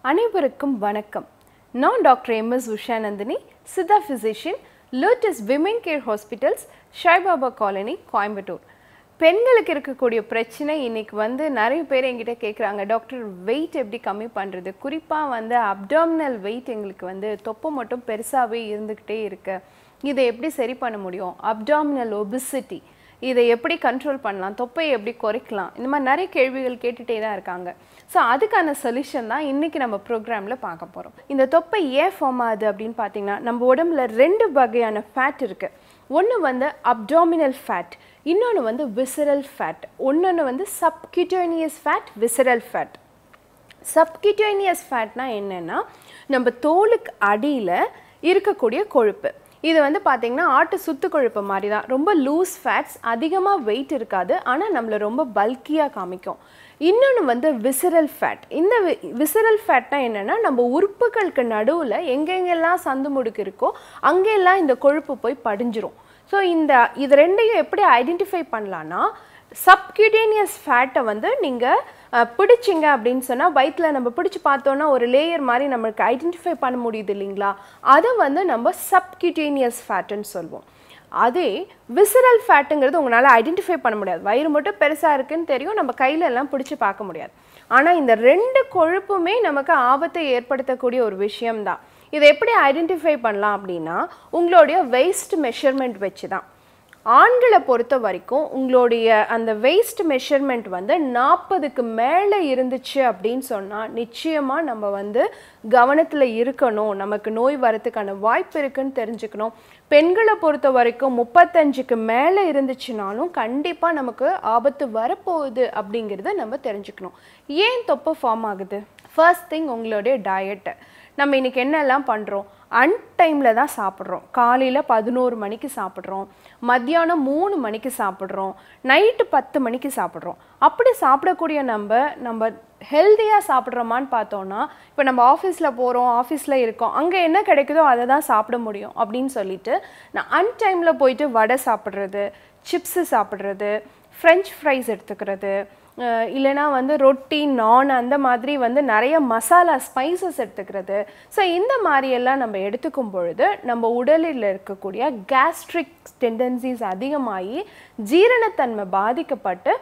அனைவருக்கும் வணக்கம் நான் doctor M S Ushanandhini siddha physician lotus women care hospitals Saibaba colony Coimbatore பெண்களுக்கு இருக்கக்கூடிய பிரச்சனை இன்னைக்கு வந்து நிறைய பேர் என்கிட்ட கேட்குறாங்க டாக்டர் வெயிட் எப்படி கம்மி பண்ணுறது குறிப்பாக வந்து அப்டாமினல் வெயிட் எங்களுக்கு வந்து தொப்பை மட்டும் பெருசாகவே இருந்துக்கிட்டே இருக்கு இதை எப்படி சரி பண்ண முடியும் அப்டாமினல் ஒபிசிட்டி இதை எப்படி கண்ட்ரோல் பண்ணலாம் தொப்பையை எப்படி குறைக்கலாம் இந்த மாதிரி நிறைய கேள்விகள் கேட்டுகிட்டே தான் இருக்காங்க ஸோ அதுக்கான சொல்யூஷன் தான் இன்றைக்கி நம்ம ப்ரோக்ராமில் பார்க்க போகிறோம் இந்த தொப்பை ஏன் ஃபார்ம் ஆகுது அப்படின்னு பார்த்தீங்கன்னா நம்ம உடம்புல ரெண்டு வகையான ஃபேட் இருக்குது ஒன்று வந்து அப்டாமினல் ஃபேட் இன்னொன்று வந்து விசரல் ஃபேட் இன்னொன்று வந்து subcutaneous fat visceral fat subcutaneous ஃபேட்னா என்னென்னா நம்ம தோலுக்கு அடியில் இருக்கக்கூடிய கொழுப்பு இது வந்து பார்த்திங்கன்னா ஆட்டு சுத்து கொழுப்பு மாதிரி தான் ரொம்ப லூஸ் ஃபேட்ஸ் அதிகமாக வெயிட் இருக்காது ஆனால் நம்மளை ரொம்ப பல்கியாக காமிக்கும் இன்னொன்று வந்து விசரல் ஃபேட் இந்த விசரல் ஃபேட்னா என்னென்னா நம்ம உறுப்புகளுக்கு நடுவில் எங்கெங்கெல்லாம் சந்து முடுக்கு இருக்கோ அங்கெல்லாம் இந்த கொழுப்பு போய் படிஞ்சிரும் ஸோ இந்த இது ரெண்டையும் எப்படி ஐடென்டிஃபை பண்ணலான்னா சப்கியூட்டேனியஸ் ஃபேட்டை வந்து நீங்கள் பிடிச்சிங்க அப்படின்னு சொன்னால் வயிற்றில் நம்ம பிடிச்சி பார்த்தோன்னா ஒரு லேயர் மாதிரி நம்மளுக்கு ஐடென்டிஃபை பண்ண முடியுது இல்லைங்களா அதை வந்து நம்ம சப்கியூட்டேனியஸ் ஃபேட்டுன்னு சொல்லுவோம் அதே விசரல் ஃபேட்டுங்கிறது உங்களால் ஐடென்டிஃபை பண்ண முடியாது வயிறு மட்டும் பெருசாக இருக்குன்னு தெரியும் நம்ம கையில எல்லாம் பிடிச்சி பார்க்க முடியாது ஆனால் இந்த ரெண்டு கொழுப்புமே நமக்கு ஆபத்தை ஏற்படுத்தக்கூடிய ஒரு விஷயம்தான் இதை எப்படி ஐடென்டிஃபை பண்ணலாம் அப்படின்னா உங்களுடைய வெயிஸ்ட் மெஷர்மெண்ட் வச்சு தான் ஆண்களை பொறுத்த வரைக்கும் உங்களுடைய அந்த வெயிஸ்ட் மெஷர்மெண்ட் வந்து நாற்பதுக்கு மேலே இருந்துச்சு அப்படின்னு சொன்னால் நிச்சயமாக நம்ம வந்து கவனத்தில் இருக்கணும் நமக்கு நோய் வரத்துக்கான வாய்ப்பு இருக்குன்னு தெரிஞ்சுக்கணும் பெண்களை பொறுத்த வரைக்கும் முப்பத்தஞ்சுக்கு மேலே இருந்துச்சுனாலும் கண்டிப்பாக நமக்கு ஆபத்து வரப்போகுது அப்படிங்கிறத நம்ம தெரிஞ்சுக்கணும் ஏன் தொப்பை ஃபார்ம் ஆகுது ஃபர்ஸ்ட் திங் உங்களுடைய டயட்டு நம்ம இன்றைக்கி என்னெல்லாம் பண்ணுறோம் அன் டைமில் தான் சாப்பிட்றோம் காலையில் பதினோரு மணிக்கு சாப்பிட்றோம் மத்தியானம் மூணு மணிக்கு சாப்பிட்றோம் நைட்டு பத்து மணிக்கு சாப்பிட்றோம் அப்படி சாப்பிடக்கூடிய நம்ம நம்ம ஹெல்த்தியாக சாப்பிட்றோமான்னு பார்த்தோன்னா இப்போ நம்ம ஆஃபீஸில் போகிறோம் ஆஃபீஸில் இருக்கோம் அங்கே என்ன கிடைக்குதோ அதை தான் சாப்பிட முடியும் அப்படின்னு சொல்லிட்டு நான் அன் டைமில் போயிட்டு வடை சாப்பிட்றது சிப்ஸு சாப்பிட்றது ஃப்ரெஞ்ச் ஃப்ரைஸ் எடுத்துக்கிறது இல்லைனா வந்து ரொட்டி நான் அந்த மாதிரி வந்து நிறைய மசாலா ஸ்பைசஸ் எடுத்துக்கிறது ஸோ இந்த மாதிரியெல்லாம் நம்ம எடுத்துக்கும் பொழுது நம்ம உடலில் இருக்கக்கூடிய கேஸ்ட்ரிக் டெண்டன்சிஸ் அதிகமாகி ஜீரணத்தன்மை பாதிக்கப்பட்டு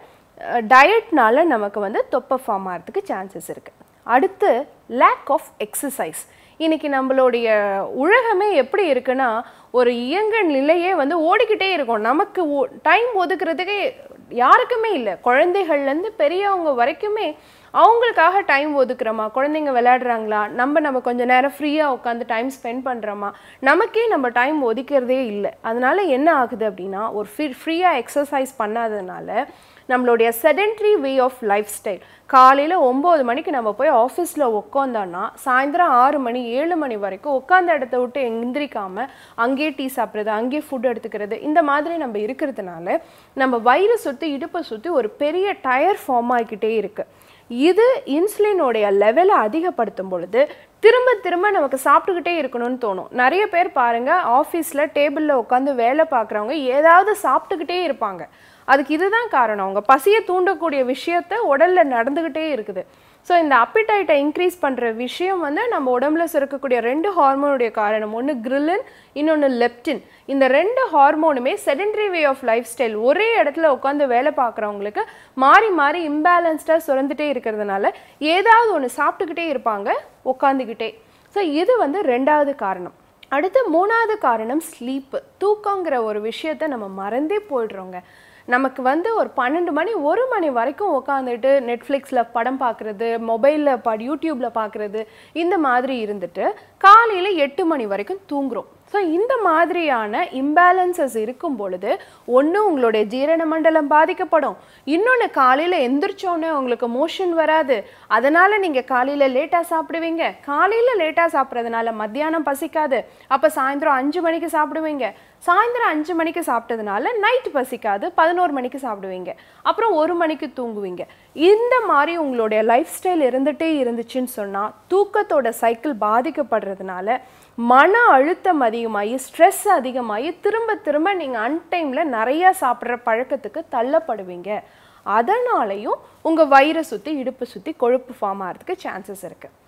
டயட்னால நமக்கு வந்து தொப்பை ஃபார்ம் ஆகிறதுக்கு சான்சஸ் இருக்குது அடுத்து லேக் ஆஃப் எக்ஸசைஸ் இன்னைக்கு நம்மளுடைய உலகமே எப்படி இருக்குன்னா ஒரு இயங்க நிலையே வந்து ஓடிக்கிட்டே இருக்கும் நமக்கு டைம் ஒதுக்குறதுக்கு யாருக்குமே இல்லை குழந்தைகள்லேருந்து பெரியவங்க வரைக்குமே அவங்களுக்காக டைம் ஒதுக்குறோமா குழந்தைங்க விளையாடுறாங்களா நம்ம நம்ம கொஞ்சம் நேரம் ஃப்ரீயாக உட்காந்து டைம் ஸ்பெண்ட் பண்ணுறோமா நமக்கே நம்ம டைம் ஒதுக்கிறதே இல்லை அதனால என்ன ஆகுது அப்படின்னா ஒரு ஃப்ரீ ஃப்ரீயாக எக்ஸசைஸ் பண்ணாததுனால நம்மளுடைய sedentary way of lifestyle காலையில் ஒம்பது மணிக்கு நம்ம போய் ஆஃபீஸில் உட்காந்தோன்னா சாயந்தரம் ஆறு மணி ஏழு மணி வரைக்கும் உட்காந்த இடத்த விட்டு எந்திரிக்காமல் அங்கேயே டீ சாப்பிட்றது அங்கேயே ஃபுட் எடுத்துக்கிறது இந்த மாதிரி நம்ம இருக்கிறதுனால நம்ம வயிறு சுற்றி இடுப்பை சுற்றி ஒரு பெரிய டயர் ஃபார்ம் ஆகிக்கிட்டே இருக்குது இது இன்சுலினோடைய லெவலை அதிகப்படுத்தும் பொழுது திரும்ப திரும்ப நமக்கு சாப்பிட்டுக்கிட்டே இருக்கணும்னு தோணும் நிறைய பேர் பாருங்கள் ஆஃபீஸில் டேபிளில் உட்காந்து வேலை பார்க்குறவங்க ஏதாவது சாப்பிட்டுக்கிட்டே இருப்பாங்க அதுக்கு இதுதான் காரணம் அவங்க பசியை தூண்டக்கூடிய விஷயத்த உடலில் நடந்துக்கிட்டே இருக்குது ஸோ இந்த அப்பிடைட்டை இன்க்ரீஸ் பண்ணுற விஷயம் வந்து நம்ம உடம்புல சுரக்கக்கூடிய ரெண்டு ஹார்மோனுடைய காரணம் ஒன்று கிரிலின் இன்னொன்று லெப்டின் இந்த ரெண்டு ஹார்மோனுமே sedentary way of lifestyle ஒரே இடத்துல உட்காந்து வேலை பார்க்குறவங்களுக்கு மாறி மாறி இம்பேலன்ஸ்டாக சுரந்துட்டே இருக்கிறதுனால ஏதாவது ஒன்று சாப்பிட்டுக்கிட்டே இருப்பாங்க உட்காந்துக்கிட்டே ஸோ இது வந்து ரெண்டாவது காரணம் அடுத்து மூணாவது காரணம் ஸ்லீப்பு தூக்கங்கிற ஒரு விஷயத்த நம்ம மறந்தே போயிடுறோங்க நமக்கு வந்து ஒரு பன்னெண்டு மணி ஒரு மணி வரைக்கும் உட்காந்துட்டு நெட்ஃப்ளிக்ஸில் படம் பார்க்குறது மொபைலில் ப யூடியூப்பில் பார்க்குறது இந்த மாதிரி இருந்துட்டு காலையில் எட்டு மணி வரைக்கும் தூங்குறோம் ஸோ இந்த மாதிரியான இம்பேலன்சஸ் இருக்கும் பொழுது ஒன்று உங்களுடைய ஜீரண மண்டலம் பாதிக்கப்படும் இன்னொன்று காலையில் எந்திரிச்சோன்னே உங்களுக்கு மோஷன் வராது அதனால் நீங்கள் காலையில் லேட்டாக சாப்பிடுவீங்க காலையில் லேட்டாக சாப்பிட்றதுனால மத்தியானம் பசிக்காது அப்போ சாயந்தரம் அஞ்சு மணிக்கு சாப்பிடுவீங்க சாயந்தரம் அஞ்சு மணிக்கு சாப்பிட்டதுனால நைட் பசிக்காது பதினோரு மணிக்கு சாப்பிடுவீங்க அப்புறம் ஒரு மணிக்கு தூங்குவீங்க இந்த மாதிரி உங்களுடைய லைஃப் ஸ்டைல் இருந்துகிட்டே இருந்துச்சுன்னு சொன்னால் தூக்கத்தோட சைக்கிள் பாதிக்கப்படுறதுனால மன அழுத்தம் அதிகமாகி ஸ்ட்ரெஸ் அதிகமாகி திரும்ப திரும்ப நீங்கள் அன்டைமில் நிறையா சாப்பிட்ற பழக்கத்துக்கு தள்ளப்படுவீங்க அதனாலையும் உங்கள் வயிறை சுற்றி இடுப்பு சுற்றி கொழுப்பு ஃபார்ம் ஆகிறதுக்கு சான்சஸ் இருக்குது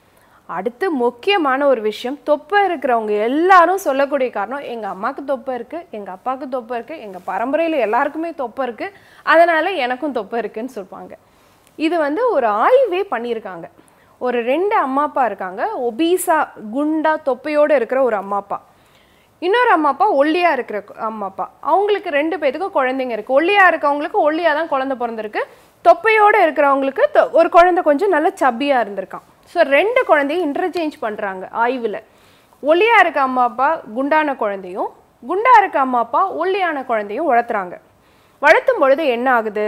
அடுத்து முக்கியமான ஒரு விஷயம் தொப்பை இருக்கிறவங்க எல்லாரும் சொல்லக்கூடிய காரணம் எங்கள் அம்மாவுக்கு தொப்பை இருக்குது எங்கள் அப்பாவுக்கு தொப்பை இருக்குது எங்கள் பரம்பரையில் எல்லாருக்குமே தொப்பை இருக்குது அதனால் எனக்கும் தொப்பை இருக்குன்னு சொல்லுவாங்க இது வந்து ஒரு ஆய்வே பண்ணியிருக்காங்க ஒரு ரெண்டு அம்மா அப்பா இருக்காங்க ஒபீஸா குண்டா தொப்பையோடு இருக்கிற ஒரு அம்மா அப்பா இன்னொரு அம்மா அப்பா ஒல்லியா இருக்கிற கு- அம்மா அப்பா அவங்களுக்கு ரெண்டு பேத்துக்கும் குழந்தைங்க இருக்கு ஒல்லியா இருக்கவங்களுக்கு ஒல்லியா தான் குழந்தை பிறந்திருக்கு தொப்பையோட இருக்கிறவங்களுக்கு தொ- ஒரு குழந்தை கொஞ்சம் நல்ல சப்பியா இருந்திருக்கான் ஸோ ரெண்டு குழந்தையும் இன்டர்சேஞ்ச் பண்றாங்க ஆய்வுல ஒல்லியா இருக்க அம்மா அப்பா குண்டான குழந்தையும் குண்டா இருக்க அம்மா அப்பா ஒல்லியான குழந்தையும் வளர்த்துறாங்க வளர்த்தும் பொழுது என்ன ஆகுது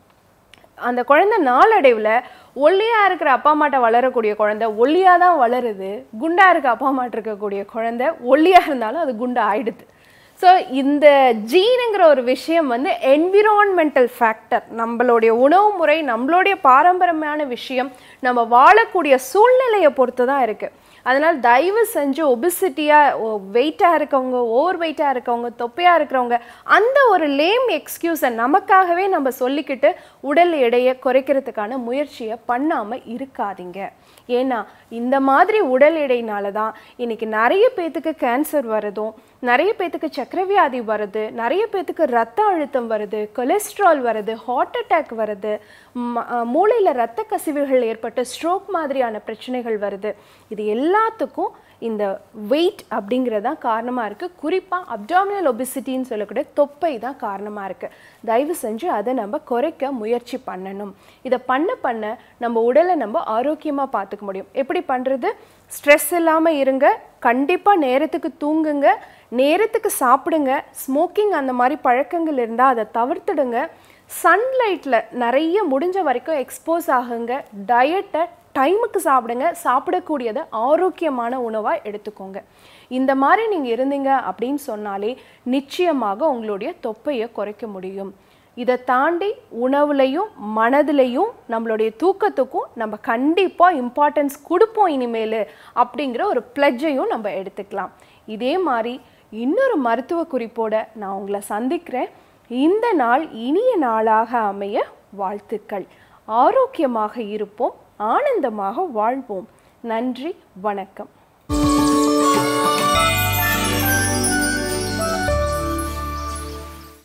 அந்த குழந்தை நாளடைவில் ஒல்லியா இருக்கிற அப்பா அம்மாட்ட வளரக்கூடிய குழந்தை ஒல்லியா தான் வளருது குண்டா இருக்க அப்பா அம்மாட்ட இருக்கக்கூடிய குழந்தை ஒல்லியா இருந்தாலும் அது குண்டா ஆயிடுது ஸோ இந்த ஜீனுங்கிற ஒரு விஷயம் வந்து என்விரான்மெண்டல் ஃபேக்டர் நம்மளுடைய உணவு முறை நம்மளுடைய பாரம்பரியமான விஷயம் நம்ம வாழக்கூடிய சூழ்நிலையை பொறுத்து தான் இருக்கு அதனால் தயவு செஞ்சு ஒபிசிட்டியாக வெயிட்டாக இருக்கவங்க ஓவர் வெயிட்டாக இருக்கவங்க தொப்பையாக இருக்கிறவங்க அந்த ஒரு லேம் எக்ஸ்கியூஸை நமக்காகவே நம்ம சொல்லிக்கிட்டு உடல் எடையை குறைக்கிறதுக்கான முயற்சியை பண்ணாமல் இருக்காதீங்க ஏன்னா இந்த மாதிரி உடல் எடையினால தான் இன்னைக்கு நிறைய பேத்துக்கு கேன்சர் வருதும் நிறைய பேத்துக்கு சக்கரவியாதி வருது நிறைய பேத்துக்கு ரத்த அழுத்தம் வருது கொலஸ்ட்ரால் வருது ஹார்ட் அட்டாக் வருது ம- அஹ் மூளையில ரத்த கசிவுகள் ஏற்பட்டு ஸ்ட்ரோக் மாதிரியான பிரச்சனைகள் வருது இது எல்லாத்துக்கும் இந்த வெயிட் அப்படிங்கிறது தான் காரணமாக இருக்குது குறிப்பாக அப்டாமினல் ஒபிசிட்டின்னு சொல்லக்கூடிய தொப்பை தான் காரணமாக இருக்குது தயவு செஞ்சு அதை நம்ம குறைக்க முயற்சி பண்ணணும் இதை பண்ண பண்ண நம்ம உடலை நம்ம ஆரோக்கியமாக பார்த்துக்க முடியும் எப்படி பண்ணுறது ஸ்ட்ரெஸ் இல்லாமல் இருங்க கண்டிப்பாக நேரத்துக்கு தூங்குங்க நேரத்துக்கு சாப்பிடுங்க ஸ்மோக்கிங் அந்த மாதிரி பழக்கங்கள் இருந்தால் அதை தவிர்த்துடுங்க சன்லைட்டில் நிறைய முடிஞ்ச வரைக்கும் எக்ஸ்போஸ் ஆகுங்க டயட்டை டைமுக்கு சாப்பிடுங்க சாப்பிடக்கூடியதை ஆரோக்கியமான உணவாக எடுத்துக்கோங்க இந்த மாதிரி நீங்கள் இருந்தீங்க அப்படின்னு சொன்னாலே நிச்சயமாக உங்களுடைய தொப்பையை குறைக்க முடியும் இதை தாண்டி உணவுலையும் மனதிலையும் நம்மளுடைய தூக்கத்துக்கும் நம்ம கண்டிப்பாக இம்பார்ட்டன்ஸ் கொடுப்போம் இனிமேல் அப்படிங்கிற ஒரு பிளட்ஜையும் நம்ம எடுத்துக்கலாம் இதே மாதிரி இன்னொரு மருத்துவ குறிப்போட நான் உங்களை சந்திக்கிறேன் இந்த நாள் இனிய நாளாக அமைய வாழ்த்துக்கள் ஆரோக்கியமாக இருப்போம் ஆனந்தமாக வாழ்வோம் நன்றி வணக்கம்